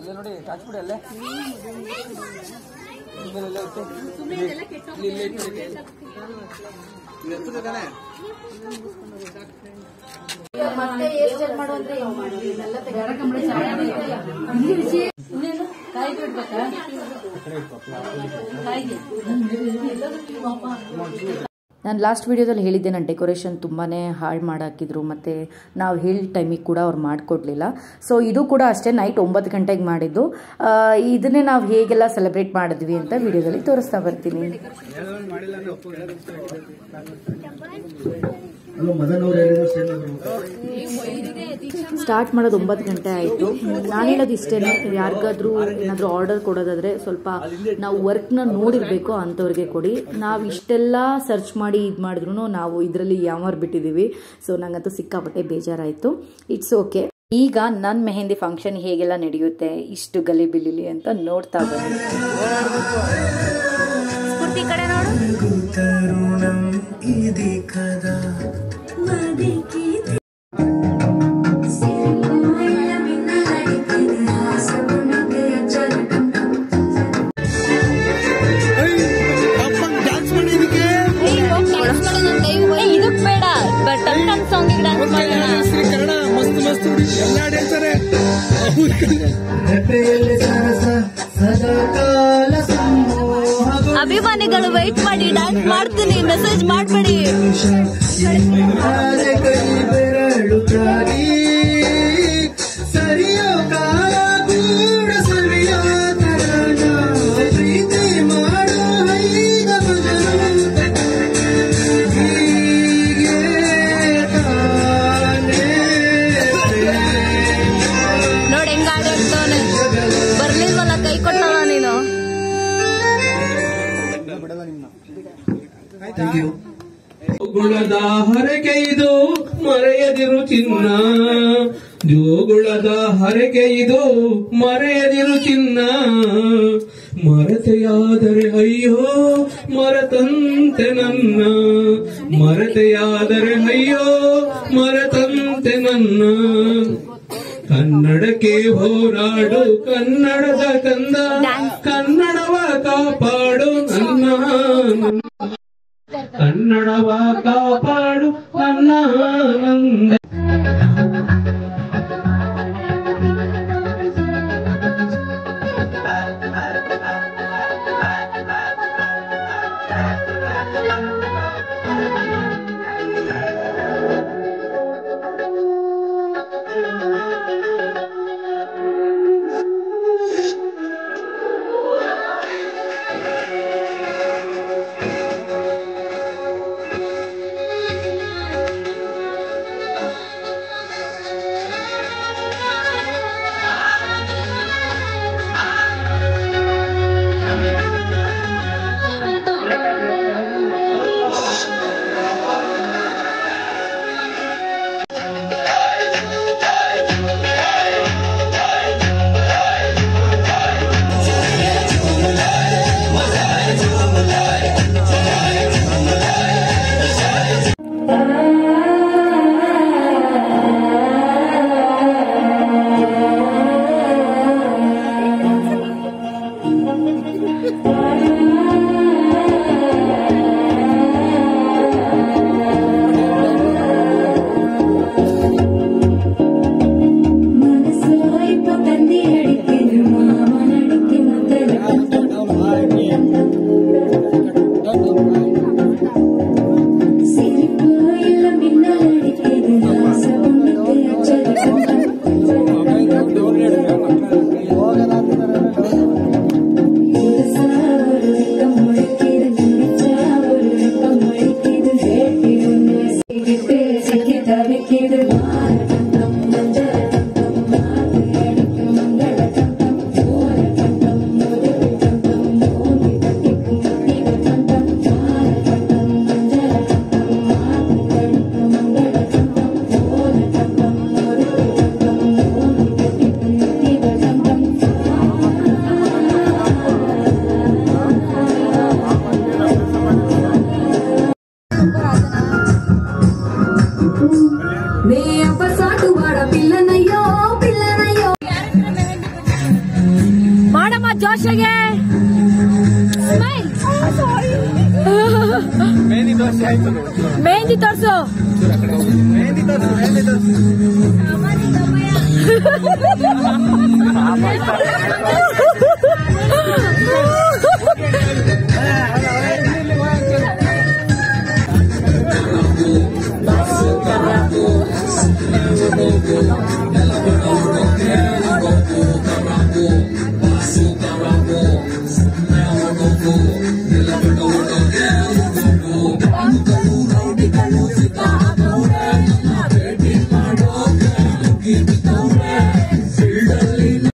ಇಲ್ಲೇ ನೋಡಿ ಹಾಕ್ಬಿಡಿ ಅಲ್ಲೇ ಇಲ್ಲೆಲ್ಲ ಇಟ್ಟು. ಇಲ್ಲಿ- ಇಲ್ಲಿ- ಇಲ್ಲಿ ಇಟ್ಟು. ಇಲ್ಲಿ ಎತ್ತುತ್ತೆ ತಾನೇ? ಮತ್ತೆ ಹೇರ್ ಸ್ಟೈಲ್ ಮಾಡು ಅಂದ್ರೆ ಏನ್ ಮಾಡ್ಲಿ? ಇದೆಲ್ಲ ಇನ್ನೇನು ಕಾಯಿ ಬಿಡ್ಬೇಕಾ ಕಾಯಿಗೆ ನಾನು ಲಾಸ್ಟ್ ವಿಡಿಯೋದಲ್ಲಿ ಹೇಳಿದ್ದೆ ನಾನು ಡೆಕೋರೇಷನ್ ತುಂಬಾ ಹಾಳು ಮಾಡಾಕಿದ್ರು ಮತ್ತು ನಾವು ಹೇಳಿದ ಟೈಮಿಗೆ ಕೂಡ ಅವ್ರು ಮಾಡಿಕೊಡ್ಲಿಲ್ಲ ಸೊ ಇದು ಕೂಡ ಅಷ್ಟೇ ನೈಟ್ ಒಂಬತ್ತು ಗಂಟೆಗೆ ಮಾಡಿದ್ದು ಆ, ಇದನ್ನೇ ನಾವು ಹೇಗೆಲ್ಲ ಸೆಲೆಬ್ರೇಟ್ ಮಾಡಿದ್ವಿ ಅಂತ ವಿಡಿಯೋದಲ್ಲಿ ತೋರಿಸ್ತಾ ಬರ್ತೀನಿ ಅಲ್ಲೋ ಮದನ್ ಅವ್ರು ಹೇಳಿದ್ರು ಸೇಮ್ ಆಗ್ಬೇಕು. ಸ್ಟಾರ್ಟ್ ಮಾಡೋದು ಒಂಬತ್ತು ಗಂಟೆ ಆಯಿತು ನಾನು ಹೇಳೋದು ಇಷ್ಟೇ ಯಾರಿಗಾದ್ರೂ ಏನಾದರೂ ಆರ್ಡರ್ ಕೊಡೋದಾದರೆ ಸ್ವಲ್ಪ ನಾವು ವರ್ಕ್ನ ನೋಡಿರಬೇಕು ಅಂಥವ್ರಿಗೆ ಕೊಡಿ ನಾವು ಇಷ್ಟೆಲ್ಲ ಸರ್ಚ್ ಮಾಡಿ ಇದು ಮಾಡಿದ್ರು ನಾವು ಇದರಲ್ಲಿ ಯಾಮಾರ್ ಬಿಟ್ಟಿದ್ದೀವಿ ಸೊ ನಂಗಂತೂ ಸಿಕ್ಕಾಪಟ್ಟೆ ಬೇಜಾರಾಯಿತು ಇಟ್ಸ್ ಓಕೆ ಈಗ ನನ್ನ ಮೆಹಂದಿ ಫಂಕ್ಷನ್ ಹೇಗೆಲ್ಲ ನಡೆಯುತ್ತೆ ಇಷ್ಟು ಗಲಿಬಿಲಿಲಿ ಅಂತ ನೋಡ್ತಾ ಬನ್ನಿ ಸ್ಫೂರ್ತಿ ಈ ಕಡೆ ನೋಡು ತರುಣಂ ఇది కదా ಇದಕ್ ಬೇಡ ಬಟ್ ಟನ್ ಸಾಂಗ್ ಡಾನ್ಸ್ ಮಾಡೋಣ ಕನ್ನಡ ಮಸ್ತ್ ಮಸ್ತ್ ಹುಡುಗಿ ಎಲ್ಲ ಹೇಳ್ತಾರೆ ರೆಪ್ಪೆಯಲ್ಲಿ ಸರಸ ಸದಾ ಕಾಲ ಸಂಮೋಹಗಳು ಅಭಿಮಾನಿಗಳು ವೈಟ್ ಮಾಡಿ ಡಾನ್ಸ್ ಮಾಡ್ತೀನಿ ಮೆಸೇಜ್ ಮಾಡ್ಬೇಡಿ ನಿಮ್ಮಾರೆ ಕೈ ಬೆರಳು ತಾಗಿ ಸರಿಯೋ ಕಾಲ ಕೂಡ ಸರಿಯೋ ತರಣ ಪ್ರೀತಿ ಮಾಡೋ ಹೈದ ಮಜನು ಹೀಗೆ ತಾನೇ ನೋಡಿ ಹೆಂಗ ಆಡಾಡ್ತವನೆ ಬರ್ಲಿಲ್ವಲ್ಲ ಕೈ ಕೊಟ್ಟವ ನೀನು ಥ್ಯಾಂಕ್ ಯು ಜೋಗುಳದ ಹರಕೆಯಿದು ಮರೆಯದಿರು ಚಿನ್ನ ಜೋಗುಳದ ಹರಕೆಯಿದು ಮರೆಯದಿರು ಚಿನ್ನ ಮರತೆಯಾದರೆ ಅಯ್ಯೋ ಮರತಂತೆ ನನ್ನ ಮರತೆಯಾದರೆ ಅಯ್ಯೋ ಮರತಂತೆ ನನ್ನ ಕನ್ನಡಕ್ಕೆ ಹೋರಾಡು ಕನ್ನಡದ ಕಂದ ಕನ್ನಡವ ಕಾಪಾಡು ನನ್ನ ಕನ್ನಡವ ಕಾಪಾಡು ನನ್ನ ಆನಂದ ಮಾಡಮ್ಮ ಜೋಶಗೆ ಮೆಹಂದಿ ತೋರ್ಸು